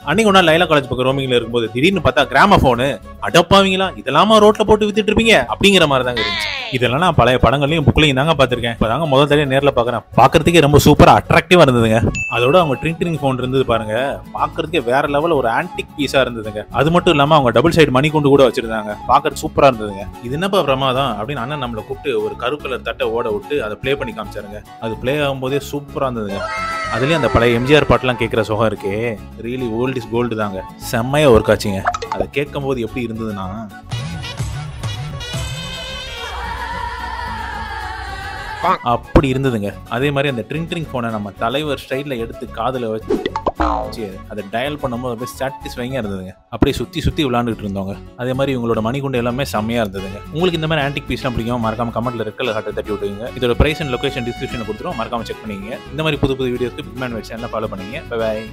அன்னைக்கு ஒன்றா லைலா காலேஜ் பக்கம் ரோமிங்ல இருக்கும்போது திடீர்னு பார்த்தா கிராம போனு அடப்பாவீங்களா இதெல்லாமா ரோட்ல போட்டு வித்துட்டு இருப்பீங்க அப்படிங்கிற மாதிரி தாங்க இருந்துச்சு இதெல்லாம் நான் பழைய படங்களையும் புக்லையும் தாங்க பார்த்திருக்கேன் இப்போ தாங்க முதல் தடவை நேரில் பார்க்குறேன் பார்க்கறதுக்கே ரொம்ப சூப்பரா அட்ராக்டிவா இருந்ததுங்க அதோட அவங்க ட்ரிங்க்ரிங் ஃபோன் இருந்தது பாருங்க பார்க்கறதுக்கே வேற லெவல் ஒரு ஆன்டிக் பீஸா இருந்ததுங்க அது மட்டும் இல்லாம அவங்க டபுள் சைடு மணி கொண்டு கூட வச்சிருந்தாங்க பார்க்கறது சூப்பரா இருந்ததுங்க இது என்னப்பா பிரமாதம் அப்படின்னு அண்ணன் நம்மளை கூப்பிட்டு ஒரு கரு கலர் தட்டை ஓட விட்டு அதை ப்ளே பண்ணி காமிச்சாருங்க அது ப்ளே ஆகும்போதே சூப்பரா இருந்ததுங்க அதுலயும் அந்த பழைய எம்ஜிஆர் பாட்டெல்லாம் கேட்குற சுகம் இருக்கே ரியலி ஓல்ட் இஸ் கோல்டு தாங்க செம்மையா ஒர்க் ஆச்சுங்க அதை கேட்கும் போது எப்படி இருந்ததுன்னா அப்படி இருந்ததுங்க அதே மாதிரி அந்த ட்ரிங் ட்ரிங் போனை நம்ம தலைவர் ஸ்டைலில் எடுத்து காதில் வச்சு அதை டயல் பண்ணும்போது அப்படியே சாட்டிஸ்ஃபைங்காக இருந்ததுங்க அப்படியே சுற்றி சுற்றி விளாண்டுட்டு இருந்தோங்க அதே மாதிரி இவங்களோட மணிகுண்டு எல்லாமே செம்மையாக இருந்ததுங்க உங்களுக்கு இந்த மாதிரி ஆன்டிக் பீஸ்லாம் பிடிக்கும் மறக்காம கமெண்ட்ல ரெட் கலர் ஹாட்டை தட்டி விட்டுங்க இதோட பிரைஸ் அண்ட் லொகேஷன் டிஸ்கிரிப்ஷனில் கொடுத்துரும் மறக்காம செக் பண்ணிங்க இந்த மாதிரி புது புது வீடியோஸ்க்கு பிக்மேன் வெப்சைட்லாம் ஃபாலோ பண்ணிங்க பை